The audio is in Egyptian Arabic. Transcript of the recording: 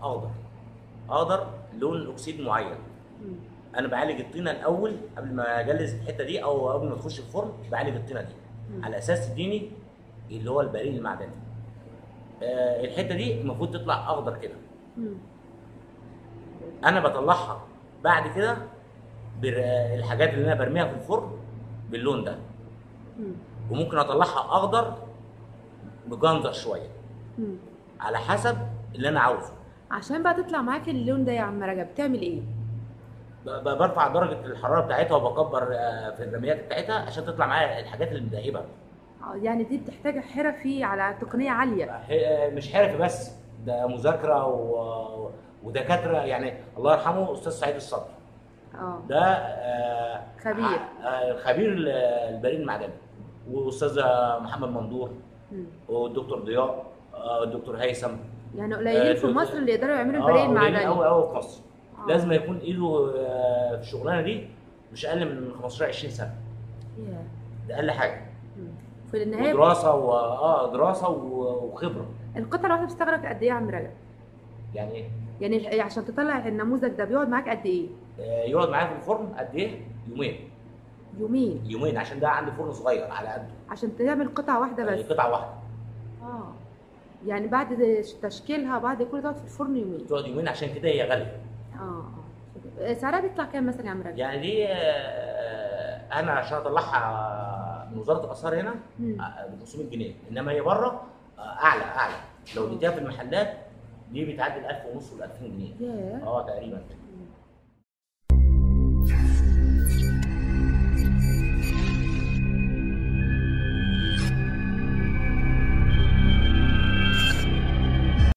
اخضر اخضر لون اكسيد معين مم. انا بعالج الطينه الاول قبل ما اجلس الحته دي او قبل ما تخش الفرن بعالج الطينه دي مم. على اساس تديني اللي هو البريد المعدني آه الحته دي المفروض تطلع اخضر كده مم. انا بطلعها بعد كده بالحاجات اللي انا برميها في الفرن باللون ده مم. وممكن اطلعها اخضر مجنزر شويه مم. على حسب اللي انا عاوزه عشان بقى تطلع معاك اللون ده يا عم رجب بتعمل ايه؟ ب- ب- برفع درجه الحراره بتاعتها وبكبر آه، في الرميات بتاعتها عشان تطلع معايا الحاجات اللي مدهبه آه، يعني دي بتحتاج حرفي على تقنيه عاليه ح- مش حرفي بس ده مذاكره و... ودكاتره يعني الله يرحمه استاذ سعيد الصدر اه ده آه، خبير. آه، خبير ال- البريد المعدني واستاذ محمد مندور مم. والدكتور ضياء آه، الدكتور هيثم يعني قليلين في آه، مصر اللي يقدروا يعملوا البريد قوي المعدني قوي في مصر آه. لازم يكون ايده آه، في الشغلانه دي مش اقل من 15 20 سنه ياه. ده اقل حاجه مم. في النهايه ودراسه و... اه دراسه و... وخبره القطعه الواحده بتستغرق قد ايه يا عم رجب؟ يعني ايه يعني الح- عشان تطلع النموذج ده بيقعد معاك قد ايه؟ آه، يقعد معايا في الفرن قد ايه؟ يومين يومين يومين عشان ده عندي فرن صغير على قده عشان تعمل قطعه واحده بس آه، قطعه واحده اه يعني بعد تشكيلها بعد كل ده في الفرن يومين تقعد يومين عشان كده هي غاليه اه اه سعرها بيطلع كام مثلا يا عم رجب؟ يعني دي آه، انا عشان اطلعها من وزاره الاثار هنا مم. آه، ب 500 جنيه انما هي بره آه، اعلى اعلى لو جبتها في المحلات دي بتعدي ال 1000 ونص وال 2000 جنيه ياه اه تقريبا